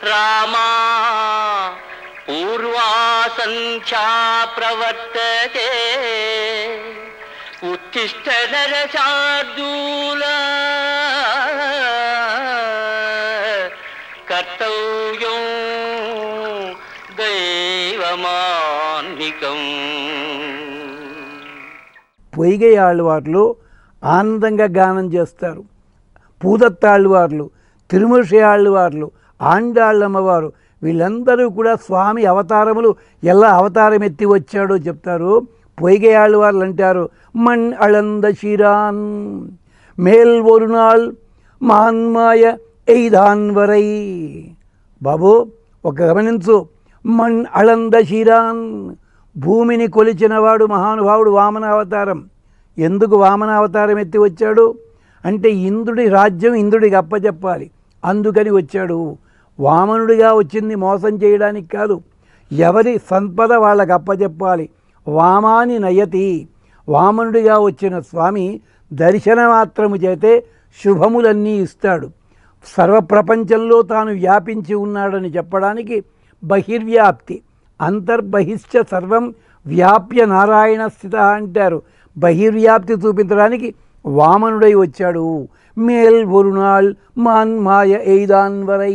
రామా పూర్వాసంఖ్యా ప్రవర్తతే ఉత్తిష్ట నరశార్దూల కర్తవ్యం దైవమాన్నికం పొయ్యిగై ఆళ్ళవార్లు ఆనందంగా గానం చేస్తారు పూదత్తాళ్ళవార్లు తిరుమలశ్రీ ఆళ్ళవార్లు ఆండాళ్ళమ్మవారు వీళ్ళందరూ కూడా స్వామి అవతారములు ఎలా అవతారం ఎత్తి వచ్చాడో చెప్తారు పొయ్యిగై ఆళ్ళవార్లు అంటారు మణ్ అళంద శిరాన్ మేల్ ஒரு நாள் మాన్మాయ ఎయిదాన్ వరై బాబు ఒక గమనించు మణ్ అళంద శిరాన్ భూమిని కొలిచినవాడు మహానుభావుడు వామనావతారం ఎందుకు వామనావతారం ఎత్తి వచ్చాడు అంటే ఇంద్రుడి రాజ్యం ఇంద్రుడికి అప్పచెప్పాలి అందుకని వచ్చాడు వామనుడిగా వచ్చింది మోసం చేయడానికి కాదు ఎవరి సంపద వాళ్ళకి అప్పచెప్పాలి వామాని నయతి వామనుడిగా వచ్చిన స్వామి దర్శనమాత్రము చేతే శుభములన్నీ ఇస్తాడు సర్వప్రపంచంలో తాను వ్యాపించి ఉన్నాడని చెప్పడానికి బహిర్వ్యాప్తి అంతర్బహిశ్చ సర్వం వ్యాప్య నారాయణ స్థిత అంటారు బహిర్వ్యాప్తి చూపించడానికి వామనుడై వచ్చాడు మేల్ ఒరునాళ్ మాన్ మాయ ఎయిదాన్ వరై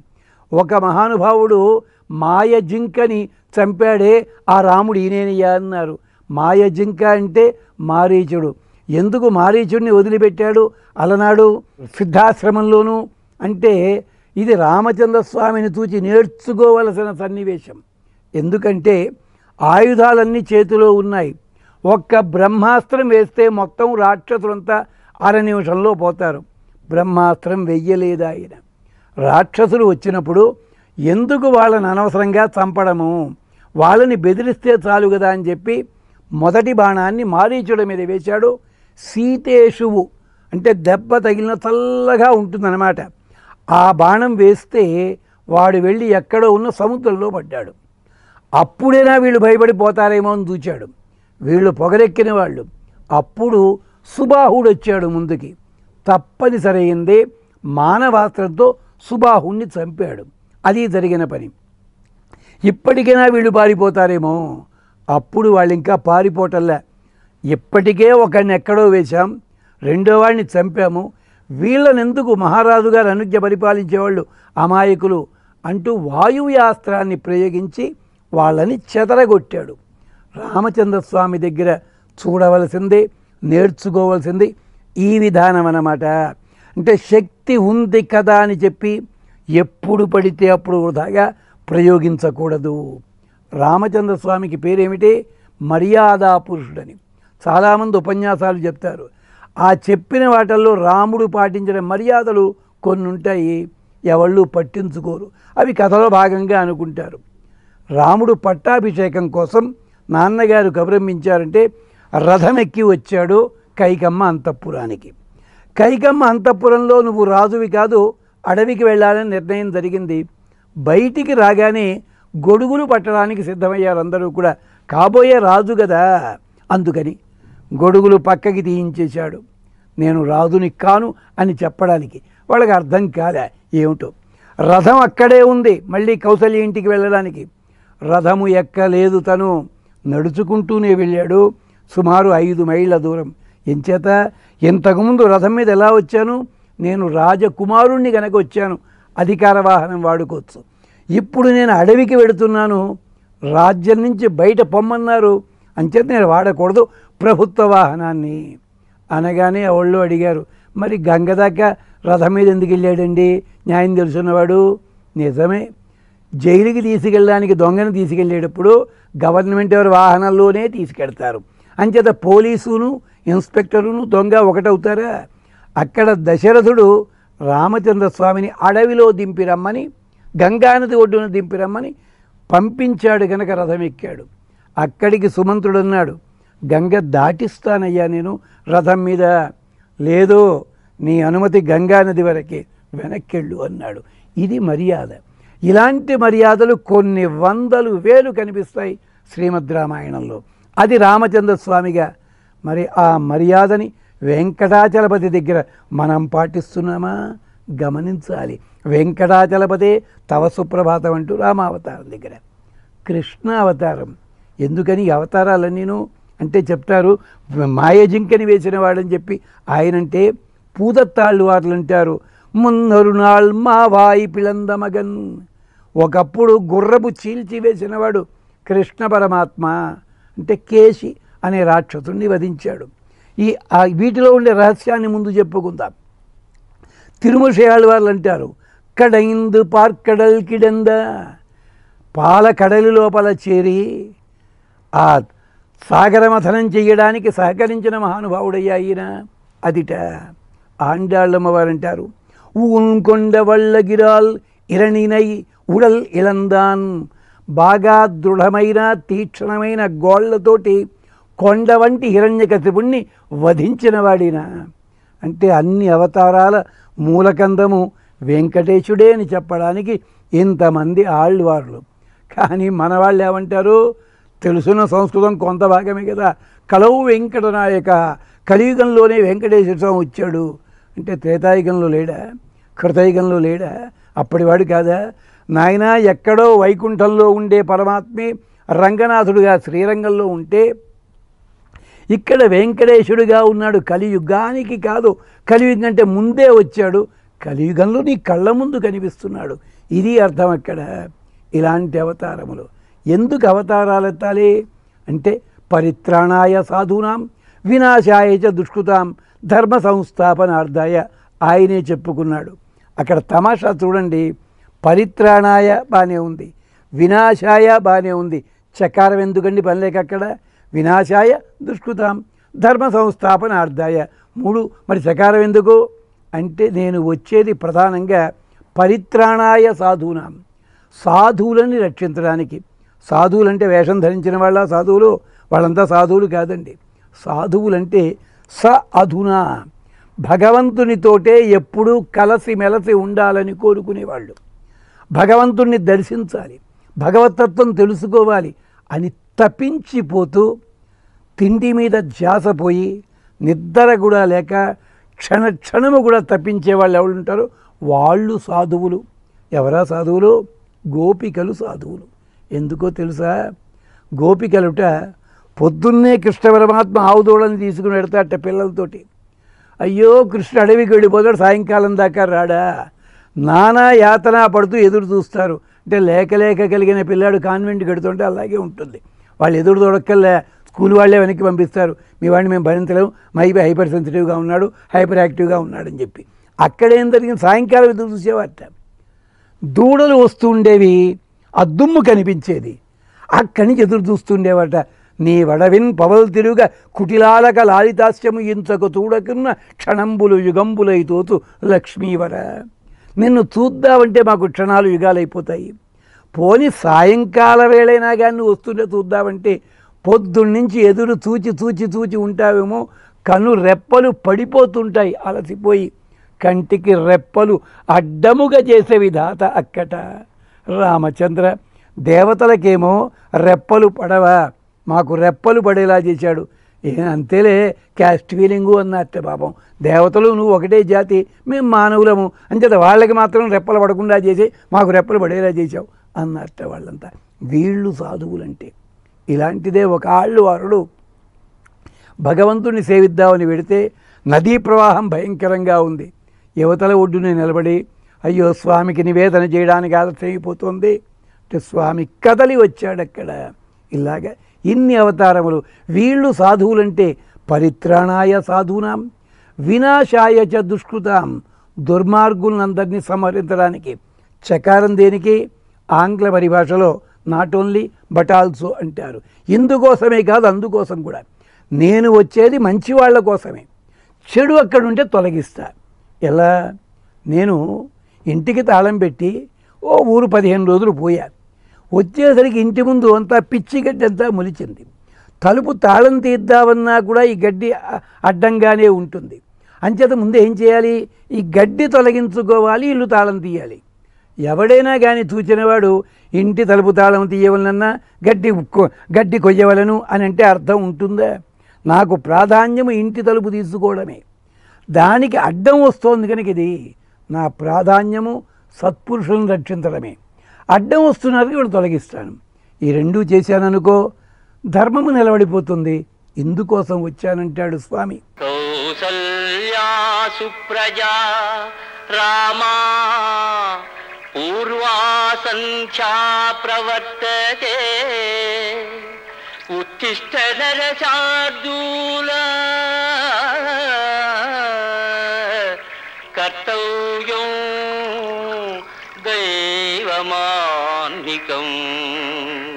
ఒక మహానుభావుడు మాయ జింకని చంపాడే ఆ రాముడు ఈనేనయ్యా అన్నారు మాయ జింక అంటే మారీచుడు ఎందుకు మారీచుడిని వదిలిపెట్టాడు అలనాడు సిద్ధాశ్రమంలోనూ అంటే ఇది రామచంద్ర స్వామిని చూచి నేర్చుకోవలసిన సన్నివేశం ఎందుకంటే ఆయుధాలన్నీ చేతిలో ఉన్నాయి ఒక్క బ్రహ్మాస్త్రం వేస్తే మొత్తం రాక్షసులంతా అర నిమిషంలో పోతారు బ్రహ్మాస్త్రం వెయ్యలేదు ఆయన రాక్షసులు వచ్చినప్పుడు ఎందుకు వాళ్ళని అనవసరంగా చంపడము వాళ్ళని బెదిరిస్తే చాలు కదా అని చెప్పి మొదటి బాణాన్ని మారీచుడి మీద వేశాడు సీతేషువు అంటే దెబ్బ తగిలిన చల్లగా ఉంటుందన్నమాట ఆ బాణం వేస్తే వాడు వెళ్ళి ఎక్కడో ఉన్న సముద్రంలో పడ్డాడు అప్పుడైనా వీళ్ళు భయపడిపోతారేమో అని చూచాడు వీళ్ళు పొగరెక్కిన వాళ్ళు అప్పుడు సుబాహుడు వచ్చాడు ముందుకి తప్పనిసరైందే మానవాస్త్రంతో సుబాహుణ్ణి చంపాడు అది జరిగిన పని ఇప్పటికైనా వీళ్ళు పారిపోతారేమో అప్పుడు వాళ్ళు ఇంకా పారిపోటల్లా ఇప్పటికే ఒకడిని ఎక్కడో వేశాం రెండో వాడిని చంపాము వీళ్ళని ఎందుకు మహారాజు గారు అనుజ్ఞ పరిపాలించేవాళ్ళు అమాయకులు అంటూ వాయువ్యాస్త్రాన్ని ప్రయోగించి వాళ్ళని చెదరగొట్టాడు రామచంద్రస్వామి దగ్గర చూడవలసిందే నేర్చుకోవలసింది ఈ విధానం అన్నమాట అంటే శక్తి ఉంది కదా అని చెప్పి ఎప్పుడు పడితే అప్పుడు వృధాగా ప్రయోగించకూడదు రామచంద్ర స్వామికి పేరేమిటి మర్యాదా పురుషుడని చాలామంది ఉపన్యాసాలు చెప్తారు ఆ చెప్పిన వాటిల్లో రాముడు పాటించిన మర్యాదలు కొన్ని ఉంటాయి ఎవళ్ళు పట్టించుకోరు అవి కథలో భాగంగా అనుకుంటారు రాముడు పట్టాభిషేకం కోసం నాన్నగారు కబురంపించారంటే రథం ఎక్కి వచ్చాడు కైకమ్మ అంతఃపురానికి కైకమ్మ అంతఃపురంలో నువ్వు రాజువి కాదు అడవికి వెళ్ళాలని నిర్ణయం జరిగింది బయటికి రాగానే గొడుగులు పట్టడానికి సిద్ధమయ్యారు అందరూ కూడా కాబోయే రాజు కదా అందుకని గొడుగులు పక్కకి తీయించేశాడు నేను రాజుని కాను అని చెప్పడానికి వాళ్ళకి అర్థం కాలే ఏమిటో రథం అక్కడే ఉంది మళ్ళీ కౌసల్య ఇంటికి వెళ్ళడానికి రథము ఎక్కలేదు తను నడుచుకుంటూనే వెళ్ళాడు సుమారు ఐదు మైళ్ళ దూరం ఎంచేత ఇంతకుముందు రథం మీద ఎలా వచ్చాను నేను రాజకుమారుణ్ణి కనుక వచ్చాను అధికార వాహనం వాడుకోవచ్చు ఇప్పుడు నేను అడవికి వెడుతున్నాను రాజ్యం నుంచి బయట పొమ్మన్నారు అంచేత నేను వాడకూడదు ప్రభుత్వ వాహనాన్ని అనగానే వాళ్ళు అడిగారు మరి గంగ దాకా రథం మీద ఎందుకు వెళ్ళాడండి న్యాయం తెలుసున్నవాడు నిజమే జైలుకి తీసుకెళ్ళడానికి దొంగను తీసుకెళ్ళేటప్పుడు గవర్నమెంట్ ఎవరి వాహనాల్లోనే తీసుకెళ్తారు అంచేత పోలీసును ఇన్స్పెక్టరును దొంగ ఒకటవుతారా అక్కడ దశరథుడు రామచంద్ర స్వామిని అడవిలో దింపిరమ్మని గంగానది ఒడ్డున దింపిరమ్మని పంపించాడు గనక రథం ఎక్కాడు అక్కడికి సుమంతుడు అన్నాడు గంగ దాటిస్తానయ్యా నేను రథం మీద లేదు నీ అనుమతి గంగానది వరకే వెనక్కెళ్ళు అన్నాడు ఇది మర్యాద ఇలాంటి మర్యాదలు కొన్ని వందలు వేలు కనిపిస్తాయి శ్రీమద్ రామాయణంలో అది రామచంద్ర స్వామిగా మరి ఆ మర్యాదని వెంకటాచలపతి దగ్గర మనం పాటిస్తున్నామా గమనించాలి వెంకటాచలపదే తవ సుప్రభాతం అంటూ రామావతారం దగ్గర కృష్ణ అవతారం ఎందుకని ఈ అవతారాలన్నీను అంటే చెప్తారు మాయజింకని వేసిన వాడని చెప్పి ఆయనంటే పూదత్తాళ్ళు వార్లు అంటారు మున్నరునాள் మా వాయి పిళందమగన్ ఒకప్పుడు గుర్రపు చీల్చి వేసినవాడు కృష్ణ పరమాత్మ అంటే కేసి అనే రాక్షసుని వధించాడు ఈ ఆ వీటిలో ఉండే రహస్యాన్ని ముందు చెప్పుకుందాం తిరుమషయాళ్ళు వాళ్ళు అంటారు కడైందు పార్కడల్ కిడంద పాల కడలి లోపల చేరి ఆ సాగరమథనం చెయ్యడానికి సహకరించిన మహానుభావుడయ్యా ఈయన అదిట ఆండాళ్ళమ్మ వారు అంటారు ఊన్కొండ వళ్ళగిరాల్ ఇరణినై ఉడల్ ఇలందాన్ బాగా దృఢమైన తీక్షణమైన గోళ్లతోటి కొండ వంటి హిరణ్యకశిపుణ్ణి వధించిన వాడిన అంటే అన్ని అవతారాల మూలకందము వెంకటేశుడే అని చెప్పడానికి ఇంతమంది ఆళ్ళవార్లు కానీ మన వాళ్ళు ఏమంటారు తెలుసున్న సంస్కృతం కొంత భాగమే కదా కలవు వెంకటనాయక కలియుగంలోనే వెంకటేశ్వర స్వామి వచ్చాడు అంటే త్రేతాయుగంలో లేడా కృతయుగంలో లేడా అప్పటివాడు కాదా నాయన ఎక్కడో వైకుంఠంలో ఉండే పరమాత్మే రంగనాథుడుగా శ్రీరంగంలో ఉంటే ఇక్కడ వెంకటేశుడిగా ఉన్నాడు కలియుగానికి కాదు కలియుగం అంటే ముందే వచ్చాడు కలియుగంలో నీ కళ్ళ ముందు కనిపిస్తున్నాడు ఇది అర్థం అక్కడ ఇలాంటి అవతారములు ఎందుకు అవతారాలు ఎత్తాలి అంటే పరిత్రాణాయ సాధూనాం వినాశాయ చ దుష్కృతాం ధర్మ సంస్థాపనార్థాయ ఆయనే చెప్పుకున్నాడు అక్కడ తమాషా చూడండి పరిత్రాణాయ బాగానే ఉంది వినాశాయ బాగానే ఉంది చకారం ఎందుకండి పని లేక అక్కడ వినాశాయ దుష్కృతాం ధర్మ సంస్థాపనార్థాయ మూడు మరి చకారం ఎందుకు అంటే నేను వచ్చేది ప్రధానంగా పరిత్రాణాయ సాధూనాం సాధువులని రక్షించడానికి సాధువులంటే వేషం ధరించిన వాళ్ళ సాధువులు వాళ్ళంతా సాధువులు కాదండి సాధువులంటే స అధునా భగవంతునితోటే ఎప్పుడూ కలసి మెలసి ఉండాలని కోరుకునేవాళ్ళు భగవంతుణ్ణి దర్శించాలి భగవతత్వం తెలుసుకోవాలి అని తప్పించిపోతూ తిండి మీద ధ్యాస పోయి నిద్ర కూడా లేక క్షణ క్షణము కూడా తప్పించే వాళ్ళు ఎవరు ఉంటారో వాళ్ళు సాధువులు ఎవరా సాధువులు గోపికలు సాధువులు ఎందుకో తెలుసా గోపికలుట పొద్దున్నే కృష్ణ పరమాత్మ ఆవుదోళని తీసుకుని పెడతాట పిల్లలతోటి అయ్యో కృష్ణ అడవికి వెళ్ళిపోతాడు సాయంకాలం దాకా రాడా నానా యాతన పడుతూ ఎదురు చూస్తారు అంటే లేక లేక కలిగిన పిల్లాడు కాన్వెంట్కి వెడుతుంటే అలాగే ఉంటుంది వాళ్ళు ఎదురు దొడక్కల్లా స్కూల్ వాళ్ళే వెనక్కి పంపిస్తారు మీ వాడిని మేము భరించలేము మైబీ హైపర్ సెన్సిటివ్గా ఉన్నాడు హైపర్ యాక్టివ్గా ఉన్నాడని చెప్పి అక్కడేం జరిగింది సాయంకాలం ఎదురు చూసేవారట దూడలు వస్తుండేవి ఆ దుమ్ము కనిపించేది అక్కడి నుంచి ఎదురు చూస్తుండేవట నీ వడవిన్ పవల్ తిరుగ కుటిలాలక లాలితాస్యము ఇంతకు చూడకున్న క్షణంబులు యుగంబులైతోతు లక్ష్మీవర నిన్ను చూద్దామంటే మాకు క్షణాలు యుగాలైపోతాయి పోని సాయంకాల వేళైనా కానీ నువ్వు వస్తుంటే చూద్దామంటే పొద్దున్నుంచి ఎదురు చూచి చూచి చూచి ఉంటావేమో కను రెప్పలు పడిపోతుంటాయి అలసిపోయి కంటికి రెప్పలు అడ్డముగా చేసే విధాత అక్కట రామచంద్ర దేవతలకేమో రెప్పలు పడవా మాకు రెప్పలు పడేలా చేశాడు ఏ అంతేలే క్యాస్ట్ ఫీలింగు అన్నట్ట పాపం దేవతలు నువ్వు ఒకటే జాతి మేము మానవులము అంచేత వాళ్ళకి మాత్రం రెప్పలు పడకుండా చేసి మాకు రెప్పలు పడేలా చేశావు అన్నట్ట వాళ్ళంతా వీళ్ళు సాధువులంటే ఇలాంటిదే ఒక ఆళ్ళు వారుడు భగవంతుని సేవిద్దామని వెడితే నదీ ప్రవాహం భయంకరంగా ఉంది యువతల ఒడ్డున నిలబడి అయ్యో స్వామికి నివేదన చేయడానికి ఆలస్యం అయిపోతుంది అంటే స్వామి కదలి వచ్చాడు అక్కడ ఇలాగ ఇన్ని అవతారములు వీళ్ళు సాధువులంటే పరిత్రాణాయ సాధూనాం వినాశాయ చ దుష్కృతాం దుర్మార్గులందరినీ సంహరించడానికి చకారం దేనికి ఆంగ్ల పరిభాషలో నాట్ ఓన్లీ బట్ ఆల్సో అంటారు ఇందుకోసమే కాదు అందుకోసం కూడా నేను వచ్చేది మంచి వాళ్ళ కోసమే చెడు అక్కడుంటే తొలగిస్తా ఎలా నేను ఇంటికి తాళం పెట్టి ఓ ఊరు పదిహేను రోజులు పోయా వచ్చేసరికి ఇంటి ముందు అంతా పిచ్చి గడ్డి అంతా మొలిచింది తలుపు తాళం తీద్దామన్నా కూడా ఈ గడ్డి అ- అడ్డంగానే ఉంటుంది అంచేత ముందు ఏం చేయాలి ఈ గడ్డి తొలగించుకోవాలి ఇల్లు తాళం తీయాలి ఎవడైనా కానీ చూచినవాడు ఇంటి తలుపు తాళం తీయవలనన్నా గడ్డి కొ- గడ్డి కొయ్యవలను అని అంటే అర్థం ఉంటుందా నాకు ప్రాధాన్యము ఇంటి తలుపు తీసుకోవడమే దానికి అడ్డం వస్తోంది కనుక ఇది నా ప్రాధాన్యము సత్పురుషులను రక్షించడమే అడ్డం వస్తున్నారు ఇప్పుడు తొలగిస్తాను ఈ రెండూ చేశాననుకో ధర్మము నిలబడిపోతుంది ఇందుకోసం వచ్చానంటాడు స్వామి కౌసల్యా సుప్రజా రామా పూర్వా సంఖ్యా ప్రవర్తతే ఉత్తిష్ట నరశార్దూల కర్తవ్యం దైవమాన్నికం